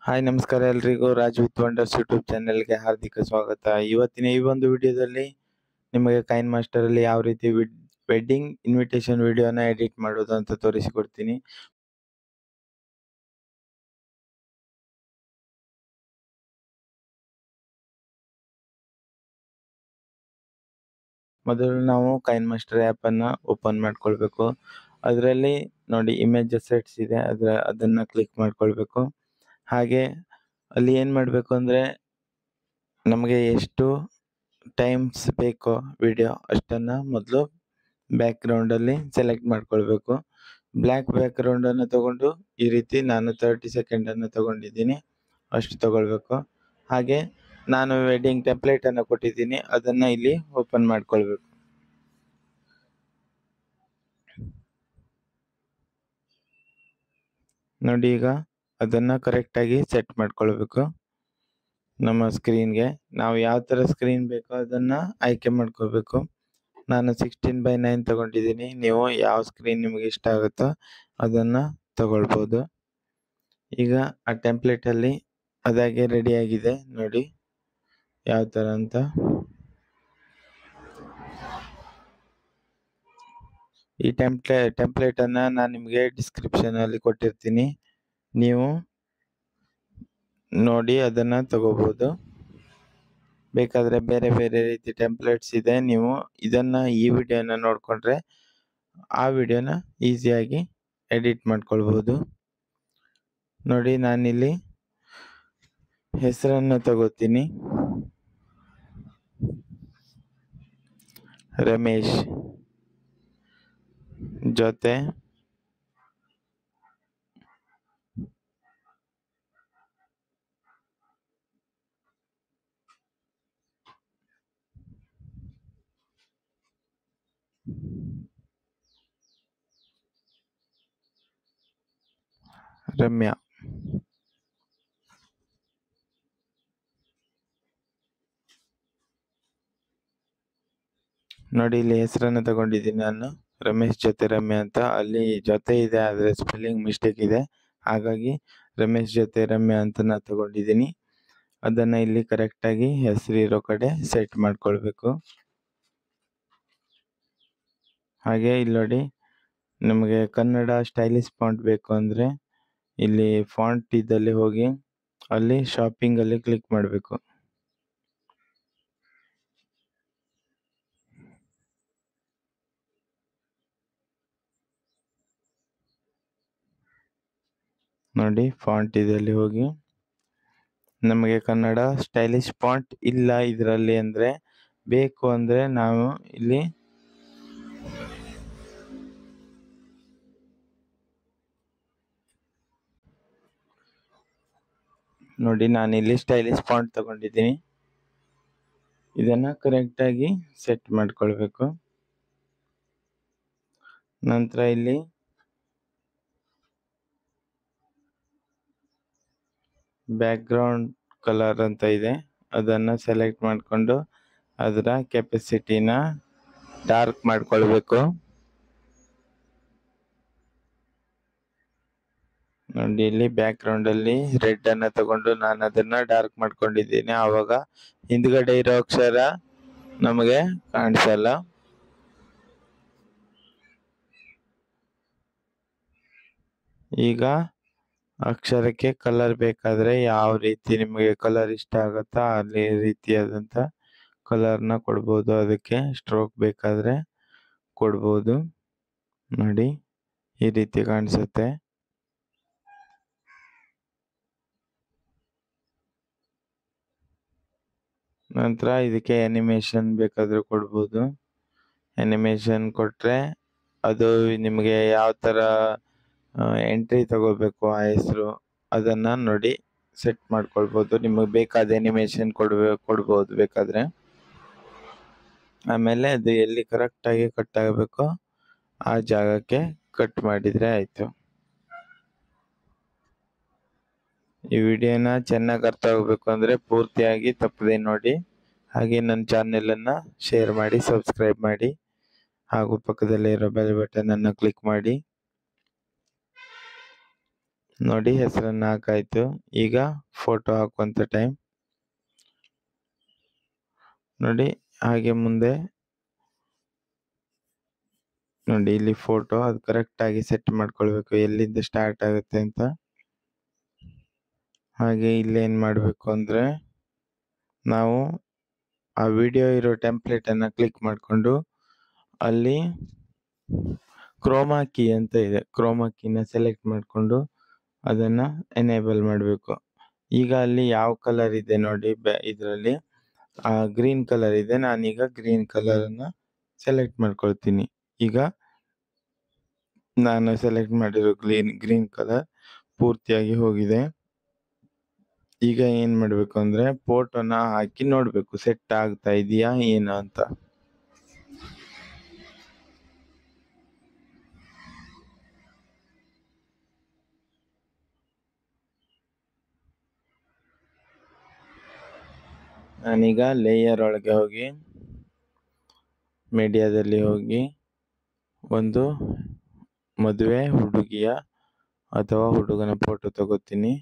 hi ನಮಸ್ಕಾರ ಎಲ್ರಿಗೂ Raj with wonders YouTube ಚಾನೆಲ್ಗೆ ಹಾರ್ದಿಕ ಸ್ವಾಗತ ಇವತ್ತಿನ ಈ ಒಂದು ವಿಡಿಯೋದಲ್ಲಿ ನಿಮಗೆ ಕೈನ್ ಮಾಸ್ಟರ್ ಅಲ್ಲಿ ಯಾವ ರೀತಿ ವೆಡ್ಡಿಂಗ್ ಇನ್ವಿಟೇಷನ್ ವಿಡಿಯೋನ ಎಡಿಟ್ ಮಾಡೋದು ಅಂತ ತೋರಿಸಿಕೊಡ್ತೀನಿ ಮೊದಲು ನಾವು ಕೈನ್ ಮಾಸ್ಟರ್ ಆ್ಯಪ್ ಅನ್ನ ಓಪನ್ ಮಾಡ್ಕೊಳ್ಬೇಕು ಅದರಲ್ಲಿ ನೋಡಿ ಇಮೇಜ್ ಅಸೆಟ್ಸ್ ಇದೆ ಅದರ ಅದನ್ನ ಕ್ಲಿಕ್ ಮಾಡ್ಕೊಳ್ಬೇಕು ಹಾಗೆ ಅಲ್ಲಿ ಏನ್ ಮಾಡ್ಬೇಕು ಅಂದ್ರೆ ನಮಗೆ ಎಷ್ಟು ಟೈಮ್ಸ್ ಬೇಕೋ ವಿಡಿಯೋ ಅಷ್ಟನ್ನ ಮೊದಲು ಬ್ಯಾಕ್ ಗ್ರೌಂಡ್ ಅಲ್ಲಿ ಸೆಲೆಕ್ಟ್ ಮಾಡ್ಕೊಳ್ಬೇಕು ಬ್ಲ್ಯಾಕ್ ಬ್ಯಾಕ್ ಗ್ರೌಂಡ್ ಅನ್ನು ತಗೊಂಡು ಈ ರೀತಿ ನಾನು ತರ್ಟಿ ಸೆಕೆಂಡ್ ಅನ್ನು ತಗೊಂಡಿದ್ದೀನಿ ಅಷ್ಟು ತಗೊಳ್ಬೇಕು ಹಾಗೆ ನಾನು ವೆಡ್ಡಿಂಗ್ ಟೆಂಪ್ಲೇಟ್ ಅನ್ನು ಕೊಟ್ಟಿದ್ದೀನಿ ಅದನ್ನ ಇಲ್ಲಿ ಓಪನ್ ಮಾಡ್ಕೊಳ್ಬೇಕು ನೋಡಿ ಈಗ ಅದನ್ನ ಕರೆಕ್ಟ್ ಆಗಿ ಸೆಟ್ ಮಾಡ್ಕೊಳ್ಬೇಕು ನಮ್ಮ ಸ್ಕ್ರೀನ್ಗೆ ನಾವು ಯಾವ ತರ ಸ್ಕ್ರೀನ್ ಬೇಕೋ ಅದನ್ನ ಆಯ್ಕೆ ಮಾಡ್ಕೋಬೇಕು ನಾನು ಸಿಕ್ಸ್ಟೀನ್ ಬೈ ನೈನ್ ತಗೊಂಡಿದ್ದೀನಿ ನೀವು ಯಾವ ಸ್ಕ್ರೀನ್ ನಿಮಗೆ ಇಷ್ಟ ಆಗುತ್ತೋ ಅದನ್ನ ತಗೊಳ್ಬೋದು ಈಗ ಆ ಟೆಂಪ್ಲೇಟ್ ಅಲ್ಲಿ ಅದಾಗೆ ರೆಡಿ ಆಗಿದೆ ನೋಡಿ ಯಾವ ತರ ಅಂತ ಈ ಟೆಂಪ್ಲೇ ಟೆಂಪ್ಲೇಟ್ ಅನ್ನ ನಾನು ನಿಮಗೆ ಡಿಸ್ಕ್ರಿಪ್ಷನ್ ಅಲ್ಲಿ ಕೊಟ್ಟಿರ್ತೀನಿ ನೀವು ನೋಡಿ ಅದನ್ನ ತಗೋಬಹುದು ಬೇಕಾದ್ರೆ ಬೇರೆ ಬೇರೆ ರೀತಿ ಟೆಂಪ್ಲೇಟ್ಸ್ ಇದೆ ನೀವು ಇದನ್ನ ಈ ವಿಡಿಯೋನ ನೋಡ್ಕೊಂಡ್ರೆ ಆ ವಿಡಿಯೋನ ಈಸಿಯಾಗಿ ಎಡಿಟ್ ಮಾಡ್ಕೊಳ್ಬಹುದು ನೋಡಿ ನಾನಿಲ್ಲಿ ಹೆಸರನ್ನು ತಗೋತೀನಿ ರಮೇಶ್ ಜೊತೆ ರಮ್ಯಾ ನೋಡಿ ಇಲ್ಲಿ ಹೆಸರನ್ನು ತಗೊಂಡಿದ್ದೀನಿ ನಾನು ರಮೇಶ್ ಜೊತೆ ರಮ್ಯಾ ಅಂತ ಅಲ್ಲಿ ಜೊತೆ ಇದೆ ಆದ್ರೆ ಸ್ಪೆಲ್ಲಿಂಗ್ ಮಿಸ್ಟೇಕ್ ಇದೆ ಹಾಗಾಗಿ ರಮೇಶ್ ಜೊತೆ ರಮ್ಯಾ ಅಂತ ನಾ ತಗೊಂಡಿದ್ದೀನಿ ಅದನ್ನ ಇಲ್ಲಿ ಕರೆಕ್ಟ್ ಆಗಿ ಹೆಸರಿರೋ ಕಡೆ ಸೆಟ್ ಮಾಡ್ಕೊಳ್ಬೇಕು ಹಾಗೆ ಇಲ್ಲಿ ನೋಡಿ ನಮಗೆ ಕನ್ನಡ ಸ್ಟೈಲಿಶ್ ಫಾಂಟ್ ಬೇಕು ಅಂದ್ರೆ ಇಲ್ಲಿ ಫಾಂಟ್ ಇದ್ದಲ್ಲಿ ಹೋಗಿ ಅಲ್ಲಿ ಶಾಪಿಂಗ್ ಅಲ್ಲಿ ಕ್ಲಿಕ್ ಮಾಡಬೇಕು ನೋಡಿ ಫಾಂಟ್ ಇದಲ್ಲಿ ಹೋಗಿ ನಮಗೆ ಕನ್ನಡ ಸ್ಟೈಲಿಶ್ ಫಾಂಟ್ ಇಲ್ಲ ಇದರಲ್ಲಿ ಅಂದ್ರೆ ಬೇಕು ಅಂದ್ರೆ ನಾವು ಇಲ್ಲಿ ನೋಡಿ ನಾನು ಇಲ್ಲಿ ಸ್ಟೈಲಿಶ್ ಫಾಂಟ್ ತಗೊಂಡಿದ್ದೀನಿ ಇದನ್ನ ಕರೆಕ್ಟ್ ಆಗಿ ಸೆಟ್ ಮಾಡ್ಕೊಳ್ಬೇಕು ನಂತರ ಇಲ್ಲಿ ಬ್ಯಾಕ್ ಗ್ರೌಂಡ್ ಕಲರ್ ಅಂತ ಇದೆ ಅದನ್ನ ಸೆಲೆಕ್ಟ್ ಮಾಡಿಕೊಂಡು ಅದರ ಕೆಪಾಸಿಟಿನ ಡಾರ್ಕ್ ಮಾಡ್ಕೊಳ್ಬೇಕು ನೋಡಿ ಇಲ್ಲಿ ಬ್ಯಾಕ್ ಗ್ರೌಂಡ್ ಅಲ್ಲಿ ರೆಡ್ ಅನ್ನ ತಗೊಂಡು ನಾನು ಅದನ್ನ ಡಾರ್ಕ್ ಮಾಡ್ಕೊಂಡಿದ್ದೀನಿ ಆವಾಗ ಹಿಂದ್ಗಡೆ ಇರೋ ಅಕ್ಷರ ನಮಗೆ ಕಾಣಿಸಲ್ಲ ಈಗ ಅಕ್ಷರಕ್ಕೆ ಕಲರ್ ಬೇಕಾದ್ರೆ ಯಾವ ರೀತಿ ನಿಮಗೆ ಕಲರ್ ಇಷ್ಟ ಆಗುತ್ತಾ ಅಲ್ಲಿ ರೀತಿಯಾದಂತ ಕಲರ್ನ ಕೊಡ್ಬೋದು ಅದಕ್ಕೆ ಸ್ಟ್ರೋಕ್ ಬೇಕಾದ್ರೆ ಕೊಡ್ಬೋದು ನೋಡಿ ಈ ರೀತಿ ಕಾಣಿಸುತ್ತೆ ನಂತರ ಇದಕ್ಕೆ ಅನಿಮೇಷನ್ ಬೇಕಾದ್ರೆ ಕೊಡ್ಬೋದು ಅನಿಮೇಷನ್ ಕೊಟ್ರೆ ಅದು ನಿಮಗೆ ಯಾವ ತರ ಎಂಟ್ರಿ ತಗೋಬೇಕು ಆ ಹೆಸರು ಅದನ್ನ ನೋಡಿ ಸೆಟ್ ಮಾಡ್ಕೊಳ್ಬೋದು ನಿಮಗೆ ಬೇಕಾದ ಅನಿಮೇಷನ್ ಕೊಡ್ಬೇ ಕೊಡ್ಬೋದು ಬೇಕಾದ್ರೆ ಆಮೇಲೆ ಅದು ಎಲ್ಲಿ ಕರೆಕ್ಟ್ ಆಗಿ ಕಟ್ ಆಗಬೇಕೋ ಆ ಜಾಗಕ್ಕೆ ಕಟ್ ಮಾಡಿದ್ರೆ ಆಯ್ತು ಈ ವಿಡಿಯೋನ ಚೆನ್ನಾಗಿ ಅರ್ಥ ಆಗಬೇಕು ಅಂದ್ರೆ ಪೂರ್ತಿಯಾಗಿ ತಪ್ಪದೆ ನೋಡಿ ಹಾಗೆ ನನ್ನ ಚಾನೆಲ್ ಅನ್ನ ಶೇರ್ ಮಾಡಿ ಸಬ್ಸ್ಕ್ರೈಬ್ ಮಾಡಿ ಹಾಗೂ ಪಕ್ಕದಲ್ಲೇ ಇರೋ ಬೆಲ್ ಬಟನ್ ಅನ್ನು ಕ್ಲಿಕ್ ಮಾಡಿ ನೋಡಿ ಹೆಸರನ್ನ ಹಾಕಾಯ್ತು ಈಗ ಫೋಟೋ ಹಾಕುವಂತ ಟೈಮ್ ನೋಡಿ ಹಾಗೆ ಮುಂದೆ ನೋಡಿ ಇಲ್ಲಿ ಫೋಟೋ ಅದು ಕರೆಕ್ಟ್ ಆಗಿ ಸೆಟ್ ಮಾಡ್ಕೊಳ್ಬೇಕು ಎಲ್ಲಿಂದ ಸ್ಟಾರ್ಟ್ ಆಗುತ್ತೆ ಅಂತ ಹಾಗೆ ಇಲ್ಲಿ ಏನ್ ಮಾಡ್ಬೇಕು ಅಂದ್ರೆ ನಾವು ಆ ವಿಡಿಯೋ ಇರೋ ಟೆಂಪ್ಲೇಟ್ ಅನ್ನ ಕ್ಲಿಕ್ ಮಾಡಿಕೊಂಡು ಅಲ್ಲಿ ಕ್ರೋಮಾ ಕೀ ಅಂತ ಇದೆ ಕ್ರೋಮಾ ಕೀನ ಸೆಲೆಕ್ಟ್ ಮಾಡಿಕೊಂಡು ಅದನ್ನ ಎನೇಬಲ್ ಮಾಡಬೇಕು ಈಗ ಅಲ್ಲಿ ಯಾವ ಕಲರ್ ಇದೆ ನೋಡಿ ಇದರಲ್ಲಿ ಆ ಗ್ರೀನ್ ಕಲರ್ ಇದೆ ನಾನೀಗ ಗ್ರೀನ್ ಕಲರ್ ಅನ್ನ ಸೆಲೆಕ್ಟ್ ಮಾಡ್ಕೊಳ್ತೀನಿ ಈಗ ನಾನು ಸೆಲೆಕ್ಟ್ ಮಾಡಿರೋ ಗ್ರೀನ್ ಗ್ರೀನ್ ಕಲರ್ ಪೂರ್ತಿಯಾಗಿ ಹೋಗಿದೆ ಈಗ ಏನ್ ಮಾಡ್ಬೇಕು ಅಂದ್ರೆ ಫೋಟೋನ ಹಾಕಿ ನೋಡ್ಬೇಕು ಸೆಟ್ ಆಗ್ತಾ ಇದೆಯಾ ಏನು ಅಂತ ನಾನೀಗ ಲೇಯರ್ ಒಳಗೆ ಹೋಗಿ ಮೀಡಿಯಾದಲ್ಲಿ ಹೋಗಿ ಒಂದು ಮದುವೆ ಹುಡುಗಿಯ ಅಥವಾ ಹುಡುಗನ ಫೋಟೋ ತಗೋತೀನಿ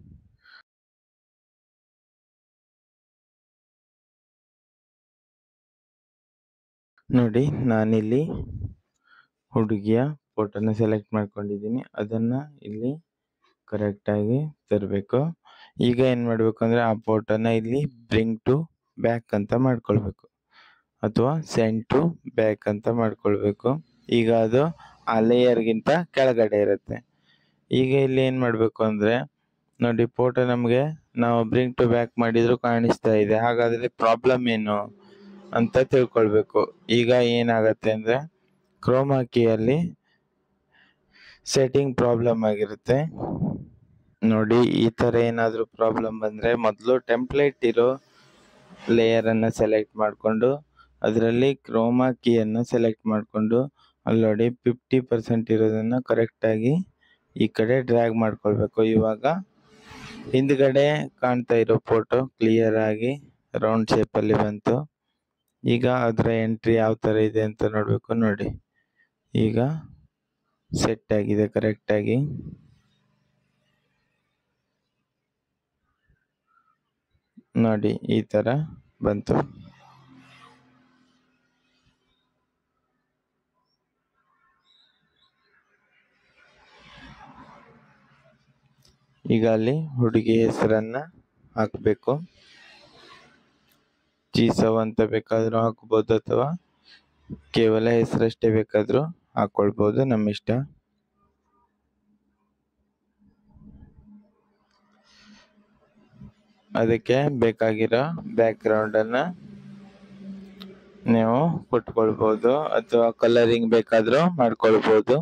ನೋಡಿ ನಾನಿಲ್ಲಿ ಹುಡುಗಿಯ ಫೋಟೋನ ಸೆಲೆಕ್ಟ್ ಮಾಡ್ಕೊಂಡಿದ್ದೀನಿ ಅದನ್ನ ಇಲ್ಲಿ ಕರೆಕ್ಟ್ ಆಗಿ ತರಬೇಕು ಈಗ ಏನ್ ಮಾಡ್ಬೇಕು ಅಂದ್ರೆ ಆ ಫೋಟೋನ ಇಲ್ಲಿ ಬ್ರಿಂಗ್ ಟು ಬ್ಯಾಕ್ ಅಂತ ಮಾಡ್ಕೊಳ್ಬೇಕು ಅಥವಾ ಸೆಂಡ್ ಟು ಬ್ಯಾಕ್ ಅಂತ ಮಾಡ್ಕೊಳ್ಬೇಕು ಈಗ ಅದು ಆ ಲೇಯರ್ಗಿಂತ ಕೆಳಗಡೆ ಇರುತ್ತೆ ಈಗ ಇಲ್ಲಿ ಏನ್ ಮಾಡ್ಬೇಕು ಅಂದ್ರೆ ನೋಡಿ ಫೋಟೋ ನಮ್ಗೆ ನಾವು ಬ್ರಿಂಗ್ ಟು ಬ್ಯಾಕ್ ಮಾಡಿದ್ರು ಕಾಣಿಸ್ತಾ ಇದೆ ಹಾಗಾದ್ರೆ ಪ್ರಾಬ್ಲಮ್ ಏನು ಅಂತ ತಿಳ್ಕೊಳ್ಬೇಕು ಈಗ ಏನಾಗತ್ತೆ ಅಂದ್ರೆ ಕ್ರೋಮಾ ಕೀಯಲ್ಲಿ ಸೆಟ್ಟಿಂಗ್ ಪ್ರಾಬ್ಲಮ್ ಆಗಿರುತ್ತೆ ನೋಡಿ ಈ ತರ ಏನಾದ್ರೂ ಪ್ರಾಬ್ಲಮ್ ಬಂದ್ರೆ ಮೊದಲು ಟೆಂಪ್ಲೇಟ್ ಇರೋ ಲೇಯರ್ ಅನ್ನ ಸೆಲೆಕ್ಟ್ ಮಾಡಿಕೊಂಡು ಅದರಲ್ಲಿ ಕ್ರೋಮಾ ಕೀಯನ್ನು ಸೆಲೆಕ್ಟ್ ಮಾಡಿಕೊಂಡು ಅಲ್ಲಿ ನೋಡಿ ಫಿಫ್ಟಿ ಪರ್ಸೆಂಟ್ ಇರೋದನ್ನ ಕರೆಕ್ಟ್ ಆಗಿ ಈ ಕಡೆ ಡ್ರ್ಯಾಗ್ ಮಾಡ್ಕೊಳ್ಬೇಕು ಇವಾಗ ಹಿಂದ್ಗಡೆ ಕಾಣ್ತಾ ಇರೋ ಫೋಟೋ ಕ್ಲಿಯರ್ ಆಗಿ ರೌಂಡ್ ಶೇಪ್ ಅಲ್ಲಿ ಬಂತು ಈಗ ಅದರ ಎಂಟ್ರಿ ಯಾವ ತರ ಇದೆ ಅಂತ ನೋಡ್ಬೇಕು ನೋಡಿ ಈಗ ಸೆಟ್ ಆಗಿದೆ ಕರೆಕ್ಟ್ ಆಗಿ ನೋಡಿ ಈ ತರ ಬಂತು ಈಗ ಅಲ್ಲಿ ಹುಡುಗಿ ಹೆಸರನ್ನ ಹಾಕ್ಬೇಕು ಜೀಸವ್ ಅಂತ ಬೇಕಾದ್ರೂ ಹಾಕ್ಬೋದು ಅಥವಾ ಕೇವಲ ಹೆಸರಷ್ಟೇ ಬೇಕಾದ್ರೂ ಹಾಕೊಳ್ಬಹುದು ನಮ್ಮ ಇಷ್ಟ ಅದಕ್ಕೆ ಬೇಕಾಗಿರೋ ಬ್ಯಾಕ್ ಗ್ರೌಂಡ್ ಅನ್ನ ನೀವು ಕೊಟ್ಕೊಳ್ಬಹುದು ಅಥವಾ ಕಲರಿಂಗ್ ಬೇಕಾದ್ರೂ ಮಾಡ್ಕೊಳ್ಬಹುದು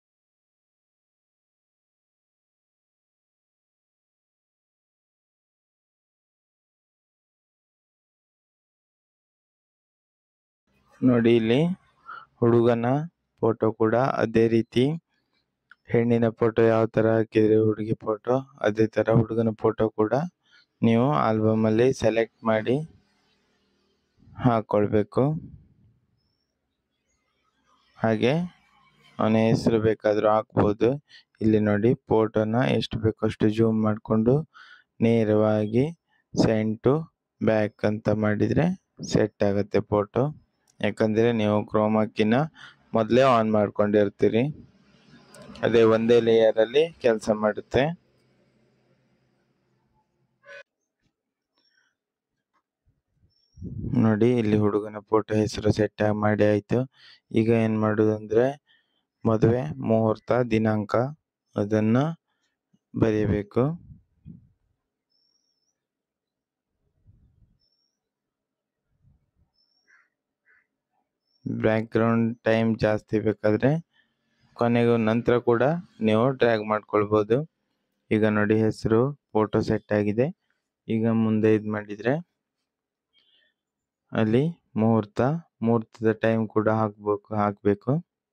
ನೋಡಿ ಇಲ್ಲಿ ಹುಡುಗನ ಫೋಟೋ ಕೂಡ ಅದೇ ರೀತಿ ಹೆಣ್ಣಿನ ಫೋಟೋ ಯಾವ ತರ ಹಾಕಿದ್ರೆ ಹುಡುಗಿ ಫೋಟೋ ಅದೇ ತರ ಹುಡುಗನ ಫೋಟೋ ಕೂಡ ನೀವು ಆಲ್ಬಮ್ ಅಲ್ಲಿ ಸೆಲೆಕ್ಟ್ ಮಾಡಿ ಹಾಕೊಳ್ಬೇಕು ಹಾಗೆ ಅವನ ಹೆಸರು ಬೇಕಾದ್ರೂ ಹಾಕ್ಬೋದು ಇಲ್ಲಿ ನೋಡಿ ಫೋಟೋನ ಎಷ್ಟು ಬೇಕೋ ಅಷ್ಟು ಜೂಮ್ ಮಾಡಿಕೊಂಡು ನೇರವಾಗಿ ಸೆಂಡ್ ಟು ಬ್ಯಾಕ್ ಅಂತ ಮಾಡಿದ್ರೆ ಸೆಟ್ ಆಗುತ್ತೆ ಫೋಟೋ ಯಾಕಂದ್ರೆ ನೀವು ಕ್ರೋಮಾಕಿನ ಮೊದಲೇ ಆನ್ ಮಾಡ್ಕೊಂಡಿರ್ತೀರಿ ಅದೇ ಒಂದೇ ಲೇಯರ್ ಅಲ್ಲಿ ಕೆಲಸ ಮಾಡುತ್ತೆ ನೋಡಿ ಇಲ್ಲಿ ಹುಡುಗನ ಫೋಟೋ ಹೆಸರು ಸೆಟ್ ಆಗಿ ಮಾಡಿ ಆಯ್ತು ಈಗ ಏನ್ ಮಾಡುದಂದ್ರೆ ಮದುವೆ ಮುಹೂರ್ತ ದಿನಾಂಕ ಅದನ್ನ ಬರೆಯಬೇಕು ಬ್ಯಾಕ್ ಗ್ರೌಂಡ್ ಟೈಮ್ ಜಾಸ್ತಿ ಬೇಕಾದ್ರೆ ಕೊನೆಗೂ ನಂತರ ಕೂಡ ನೀವು ಡ್ರ್ಯಾಗ್ ಮಾಡ್ಕೊಳ್ಬಹುದು ಈಗ ನೋಡಿ ಹೆಸರು ಫೋಟೋ ಸೆಟ್ ಆಗಿದೆ ಈಗ ಮುಂದೆ ಇದು ಮಾಡಿದ್ರೆ ಅಲ್ಲಿ ಮುಹೂರ್ತ ಮುಹೂರ್ತದ ಟೈಮ್ ಕೂಡ ಹಾಕ್ಬೇಕು ಹಾಕ್ಬೇಕು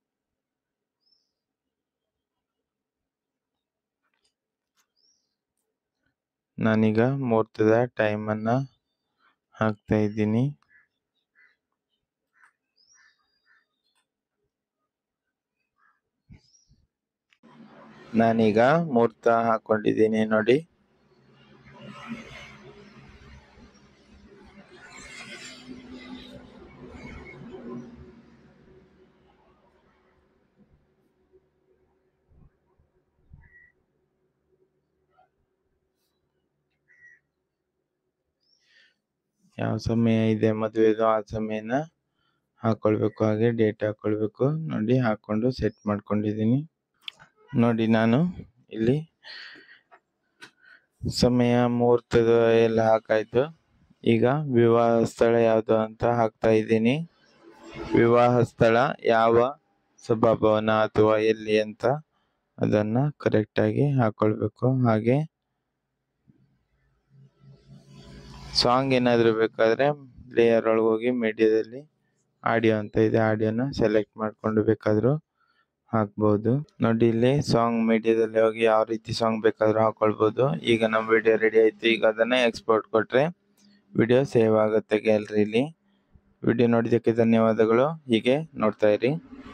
ನಾನೀಗ ಮುಹೂರ್ತದ ಟೈಮ್ ಅನ್ನ ಹಾಕ್ತಾ ಇದ್ದೀನಿ ನಾನೀಗ ಮುಹೂರ್ತ ಹಾಕೊಂಡಿದ್ದೀನಿ ನೋಡಿ ಯಾವ ಸಮಯ ಇದೆ ಮದುವೆದು ಆ ಸಮಯನ ಹಾಕೊಳ್ಬೇಕು ಹಾಗೆ ಡೇಟ್ ಹಾಕೊಳ್ಬೇಕು ನೋಡಿ ಹಾಕೊಂಡು ಸೆಟ್ ಮಾಡ್ಕೊಂಡಿದ್ದೀನಿ ನೋಡಿ ನಾನು ಇಲ್ಲಿ ಸಮಯ ಮುಹೂರ್ತದ ಎಲ್ಲ ಹಾಕಾಯ್ತು ಈಗ ವಿವಾಹ ಸ್ಥಳ ಯಾವುದು ಅಂತ ಹಾಕ್ತಾ ಇದ್ದೀನಿ ವಿವಾಹ ಸ್ಥಳ ಯಾವ ಸಭಾಭವನ ಅಥವಾ ಎಲ್ಲಿ ಅಂತ ಅದನ್ನ ಕರೆಕ್ಟ್ ಆಗಿ ಹಾಕೊಳ್ಬೇಕು ಹಾಗೆ ಸಾಂಗ್ ಏನಾದ್ರು ಬೇಕಾದ್ರೆ ಪ್ಲೇಯರ್ ಒಳಗೆ ಹೋಗಿ ಮೀಡಿಯಾದಲ್ಲಿ ಆಡಿಯೋ ಅಂತ ಇದೆ ಆಡಿಯೋನ ಸೆಲೆಕ್ಟ್ ಮಾಡ್ಕೊಂಡು ಬೇಕಾದ್ರೂ ಹಾಕ್ಬೋದು ನೋಡಿ ಇಲ್ಲಿ ಸಾಂಗ್ ಮೀಡಿಯಾದಲ್ಲಿ ಹೋಗಿ ಯಾವ ರೀತಿ ಸಾಂಗ್ ಬೇಕಾದ್ರೂ ಹಾಕೊಳ್ಬೋದು ಈಗ ನಮ್ಮ ವಿಡಿಯೋ ರೆಡಿ ಆಯ್ತು ಈಗ ಅದನ್ನ ಎಕ್ಸ್ಪೋರ್ಟ್ ಕೊಟ್ರೆ ವಿಡಿಯೋ ಸೇವ್ ಆಗುತ್ತೆ ಗ್ಯಾಲರಿಲಿ ವಿಡಿಯೋ ನೋಡಿದ್ದಕ್ಕೆ ಧನ್ಯವಾದಗಳು ಹೀಗೆ ನೋಡ್ತಾ ಇರಿ